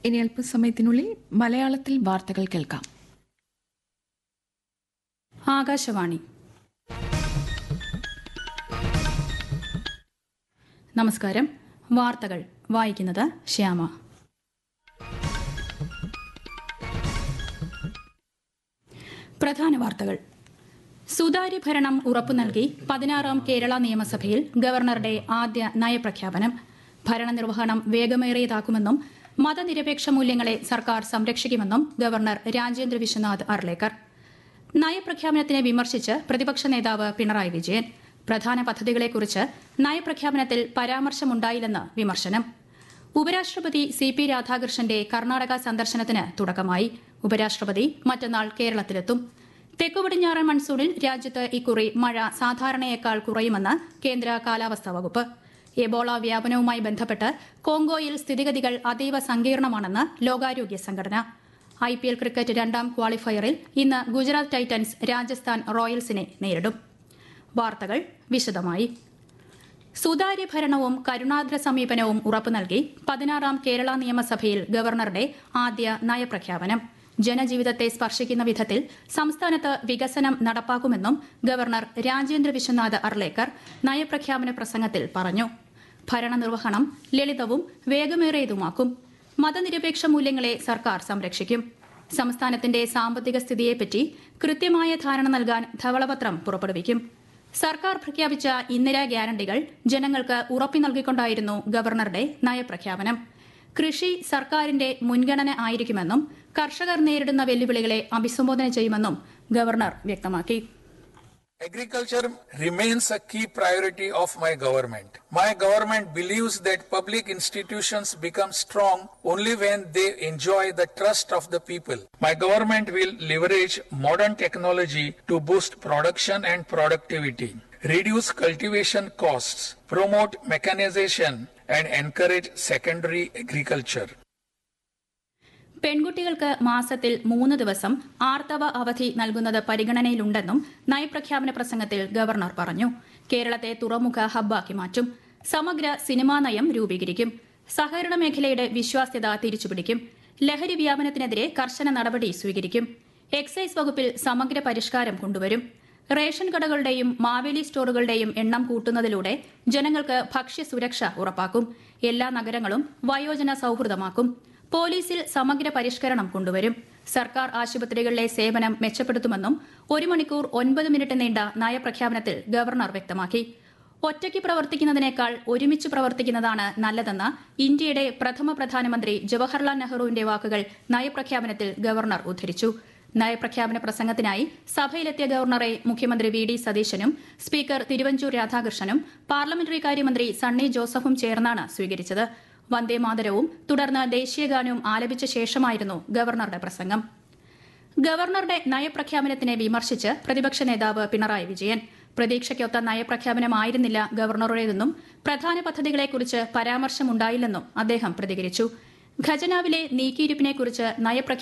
ഇനി അല്പസമയത്തിനുള്ളിൽ മലയാളത്തിൽ വാർത്തകൾ കേൾക്കാം ആകാശവാണി നമസ്കാരം വാർത്തകൾ വായിക്കുന്നത് ശ്യാമ പ്രധാന വാർത്തകൾ സുതാര്യ ഭരണം ഉറപ്പു നൽകി പതിനാറാം കേരള നിയമസഭയിൽ ഗവർണറുടെ ആദ്യ നയപ്രഖ്യാപനം ഭരണനിർവഹണം വേഗമേറിയതാക്കുമെന്നും മതനിരപേക്ഷ മൂല്യങ്ങളെ സർക്കാർ സംരക്ഷിക്കുമെന്നും ഗവർണർ രാജേന്ദ്ര വിശ്വനാഥ് അർലേക്കർ നയപ്രഖ്യാപനത്തിനെ വിമർശിച്ച് പ്രതിപക്ഷ നേതാവ് പിണറായി വിജയൻ പ്രധാന പദ്ധതികളെക്കുറിച്ച് നയപ്രഖ്യാപനത്തിൽ പരാമർശമുണ്ടായില്ലെന്ന് വിമർശനം ഉപരാഷ്ട്രപതി സി പി രാധാകൃഷ്ണന്റെ കർണാടക സന്ദർശനത്തിന് തുടക്കമായി ഉപരാഷ്ട്രപതി മറ്റന്നാൾ കേരളത്തിലെത്തും തെക്കുപടിഞ്ഞാറൻ മൺസൂണിൽ രാജ്യത്ത് ഇക്കുറി മഴ സാധാരണയേക്കാൾ കുറയുമെന്ന് കേന്ദ്ര കാലാവസ്ഥാ വകുപ്പ് എബോള വ്യാപനവുമായി ബന്ധപ്പെട്ട് കോങ്കോയിൽ സ്ഥിതിഗതികൾ അതീവ സങ്കീർണമാണെന്ന് ലോകാരോഗ്യ സംഘടന ഐ പി എൽ ക്രിക്കറ്റ് രണ്ടാം ക്വാളിഫയറിൽ ഇന്ന് ഗുജറാത്ത് ടൈറ്റൻസ് രാജസ്ഥാൻ റോയൽസിനെ നേരിടും വാർത്തകൾ വിശദമായി സുതാര്യ ഭരണവും കരുണാദ്ര സമീപനവും ഉറപ്പു നൽകി പതിനാറാം കേരള നിയമസഭയിൽ ഗവർണറുടെ ആദ്യ നയപ്രഖ്യാപനം ജനജീവിതത്തെ സ്പർശിക്കുന്ന വിധത്തിൽ സംസ്ഥാനത്ത് വികസനം നടപ്പാക്കുമെന്നും ഗവർണർ രാജേന്ദ്ര വിശ്വനാഥ് അർലേക്കർ നയപ്രഖ്യാപന പ്രസംഗത്തിൽ പറഞ്ഞു ഭരണനിർവഹണം ലളിതവും വേഗമേറിയതുമാക്കും മതനിരപേക്ഷ മൂല്യങ്ങളെ സർക്കാർ സംരക്ഷിക്കും സംസ്ഥാനത്തിന്റെ സാമ്പത്തിക സ്ഥിതിയെപ്പറ്റി കൃത്യമായ ധാരണ നൽകാൻ ധവളപത്രം പുറപ്പെടുവിക്കും സർക്കാർ പ്രഖ്യാപിച്ച ഇന്ദിരാ ഗ്യാരണ്ടികൾ ജനങ്ങൾക്ക് ഉറപ്പു നൽകിക്കൊണ്ടായിരുന്നു ഗവർണറുടെ നയപ്രഖ്യാപനം കൃഷി സർക്കാരിന്റെ മുൻഗണന ആയിരിക്കുമെന്നും കർഷകർ നേരിടുന്ന വെല്ലുവിളികളെ അഭിസംബോധന ചെയ്യുമെന്നും ഗവർണർ വ്യക്തമാക്കി Agriculture remains a key priority of my government. My government believes that public institutions become strong only when they enjoy the trust of the people. My government will leverage modern technology to boost production and productivity, reduce cultivation costs, promote mechanization, and encourage secondary agriculture. പെൺകുട്ടികൾക്ക് മാസത്തിൽ മൂന്ന് ദിവസം ആർത്തവ അവധി നൽകുന്നത് പരിഗണനയിലുണ്ടെന്നും നയപ്രഖ്യാപന പ്രസംഗത്തിൽ governor പറഞ്ഞു കേരളത്തെ തുറമുഖ ഹബ്ബാക്കി മാറ്റും സമഗ്ര സിനിമാ നയം രൂപീകരിക്കും സഹകരണ മേഖലയുടെ വിശ്വാസ്യത തിരിച്ചുപിടിക്കും ലഹരി വ്യാപനത്തിനെതിരെ കർശന നടപടി സ്വീകരിക്കും എക്സൈസ് വകുപ്പിൽ സമഗ്ര പരിഷ്കാരം കൊണ്ടുവരും റേഷൻ കടകളുടെയും മാവേലി സ്റ്റോറുകളുടെയും എണ്ണം കൂട്ടുന്നതിലൂടെ ജനങ്ങൾക്ക് ഭക്ഷ്യസുരക്ഷ ഉറപ്പാക്കും എല്ലാ നഗരങ്ങളും വയോജന സൌഹൃദമാക്കും പോലീസിൽ സമഗ്ര പരിഷ്കരണം കൊണ്ടുവരും സർക്കാർ ആശുപത്രികളിലെ സേവനം മെച്ചപ്പെടുത്തുമെന്നും ഒരു മണിക്കൂർ ഒൻപത് മിനിറ്റ് നീണ്ട നയപ്രഖ്യാപനത്തിൽ ഗവർണർ വ്യക്തമാക്കി ഒറ്റയ്ക്ക് പ്രവർത്തിക്കുന്നതിനേക്കാൾ ഒരുമിച്ച് പ്രവർത്തിക്കുന്നതാണ് നല്ലതെന്ന് ഇന്ത്യയുടെ പ്രഥമ പ്രധാനമന്ത്രി ജവഹർലാൽ നെഹ്റുവിന്റെ വാക്കുകൾ നയപ്രഖ്യാപനത്തിൽ ഗവർണർ ഉദ്ധരിച്ചു നയപ്രഖ്യാപന പ്രസംഗത്തിനായി സഭയിലെത്തിയ ഗവർണറെ മുഖ്യമന്ത്രി വി ഡി സതീശനും സ്പീക്കർ തിരുവഞ്ചൂർ രാധാകൃഷ്ണനും പാർലമെന്ററി കാര്യമന്ത്രി സണ്ണി ജോസഫും ചേർന്നാണ് സ്വീകരിച്ചത് വന്ദേമാതരവും തുടർന്ന് ദേശീയഗാനവും ആലപിച്ച ശേഷമായിരുന്നു ഗവർണറുടെ പ്രസംഗം ഗവർണറുടെ നയപ്രഖ്യാപനത്തിനെ വിമർശിച്ച് പ്രതിപക്ഷ നേതാവ് പിണറായി വിജയൻ പ്രതീക്ഷയ്ക്കൊത്ത നയപ്രഖ്യാപനമായിരുന്നില്ല ഗവർണറുടേതെന്നും പ്രധാന പദ്ധതികളെക്കുറിച്ച് പരാമർശമുണ്ടായില്ലെന്നും അദ്ദേഹം പ്രതികരിച്ചു ഖജനാവിലെ നീക്കിയിരിപ്പിനെക്കുറിച്ച് നയപ്രഖ്യാപനം